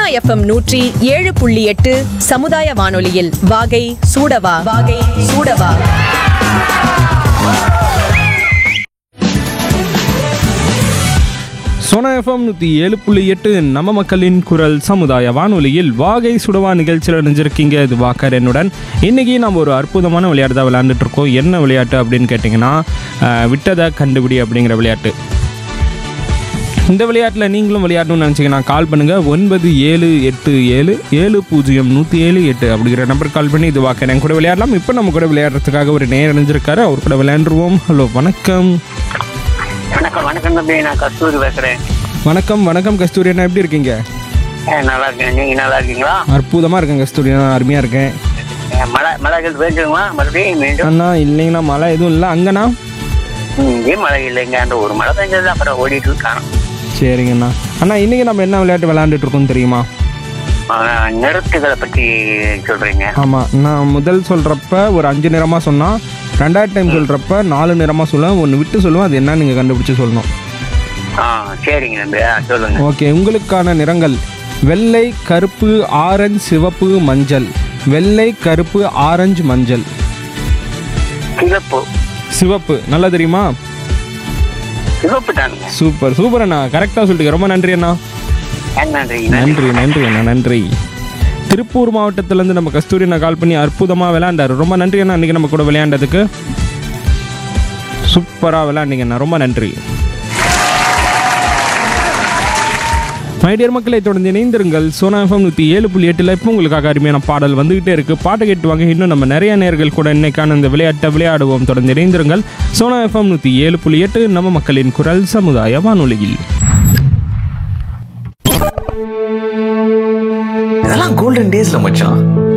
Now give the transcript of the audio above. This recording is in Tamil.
எஃப்எம் நூற்றி ஏழு புள்ளி எட்டு சமுதாய வானொலியில் வாகை சூடவா வாகை சூடவா சோனா எஃப்எம் நூற்றி ஏழு புள்ளி எட்டு நம்ம மக்களின் குரல் சமுதாய வானொலியில் வாகை சுடவா நிகழ்ச்சியில் இணைஞ்சிருக்கீங்க இது வாக்கர் என்னுடன் இன்றைக்கி நம்ம ஒரு அற்புதமான விளையாட்டு தான் விளையாண்டுட்டு இருக்கோம் என்ன விளையாட்டு அப்படின்னு கேட்டிங்கன்னா அஹ், விட்டதை கண்டுபிடி அப்படிங்கிற விளையாட்டு இந்த விளையாட்டில் நீங்களும் விளையாடணும்னு நினச்சிங்கன்னா கால் பண்ணுங்கள் ஒன்பது ஏழு எட்டு ஏழு ஏழு பூஜ்ஜியம் நூற்றி ஏழு எட்டு அப்படிங்கிற நம்பர் கால் பண்ணி இது வாக்கர் என் கூட விளையாடலாம் இப்போ நம்ம கூட விளையாடுறதுக்காக ஒரு நேரம் இணைஞ்சிருக்காரு அவர் கூட விளையாண்டுருவோம் ஹலோ வணக்கம் வணக்கம் வணக்கம் தம்பி நான் கஸ்தூரி பேசுறேன் வணக்கம் வணக்கம் கஸ்தூரி அண்ணா எப்படி இருக்கீங்க ஏ, நல்லா இருக்கேன் நீங்க நல்லா இருக்கீங்களா அற்புதமாக இருக்கேன் கஸ்தூரி நான் அருமையாக இருக்கேன் ஏ, மழை மழைகள் பெய்ஞ்சுங்களா மறுபடியும் மீண்டும் அண்ணா இல்லைங்கண்ணா மழை எதுவும் இல்லை அங்கண்ணா இங்கேயும் மழை இல்லைங்க அந்த ஒரு மழை பெஞ்சது அப்புறம் ஓடிட்டு இருக்கான் சரிங்கண்ணா அண்ணா இன்றைக்கி நம்ம என்ன விளையாட்டு விளையாண்டுட்டு இருக்கோம் தெரியுமா நிறத்துகளை பத்தி சொல்றீங்க ஆமாம் நான் முதல் சொல்கிறப்ப ஒரு அஞ்சு நிறமாக சொன்னால் ரெண்டாவது டைம் சொல்கிறப்ப நாலு நிறமாக சொல்லுவேன் ஒன்று விட்டு சொல்லுவேன் அது என்ன நீங்கள் கண்டுபிடிச்சி சொல்லணும் ஆ சரிங்க தம்பி ஆ, சொல்லுங்க ஓகே உங்களுக்கான நிறங்கள் வெள்ளை கருப்பு ஆரஞ்சு சிவப்பு மஞ்சள் வெள்ளை கருப்பு ஆரஞ்சு மஞ்சள் சிவப்பு சிவப்பு நல்லா தெரியுமா சிவப்பு தானுங்க சூப்பர் சூப்பர் அண்ணா கரெக்டாக சொல்லிட்டு ரொம்ப நன்றி அண்ணா ஆ, நன்றி நன்றி நன்றி நன்றி அண்ணா நன்றி திருப்பூர் மாவட்டத்திலேருந்து நம்ம கஸ்தூரி அண்ணா கால் பண்ணி அற்புதமாக விளையாண்டாரு ரொம்ப நன்றி அண்ணா இன்றைக்கி நம்ம கூட விளையாண்டதுக்கு சூப்பராக விளையாண்டீங்க அண்ணா ரொம்ப நன்றி மைடியர் மக்களை தொடர்ந்து இணைந்திருங்கள் சோனா எஃப்எம் நூற்றி ஏழு புள்ளி எட்டில் இப்போ உங்களுக்காக அருமையான பாடல் வந்துகிட்டே இருக்கு பாட்டை கேட்டு வாங்க இன்னும் நம்ம நிறைய நேர்கள் கூட இன்னைக்கான இந்த விளையாட்டை விளையாடுவோம் தொடர்ந்து இணைந்திருங்கள் சோனா எஃப்எம் நூற்றி ஏழு புள்ளி எட்டு நம்ம மக்களின் குரல் சமுதாய வானொலியில் இதெல்லாம் கோல்டன் டேஸ்ல மச்சான்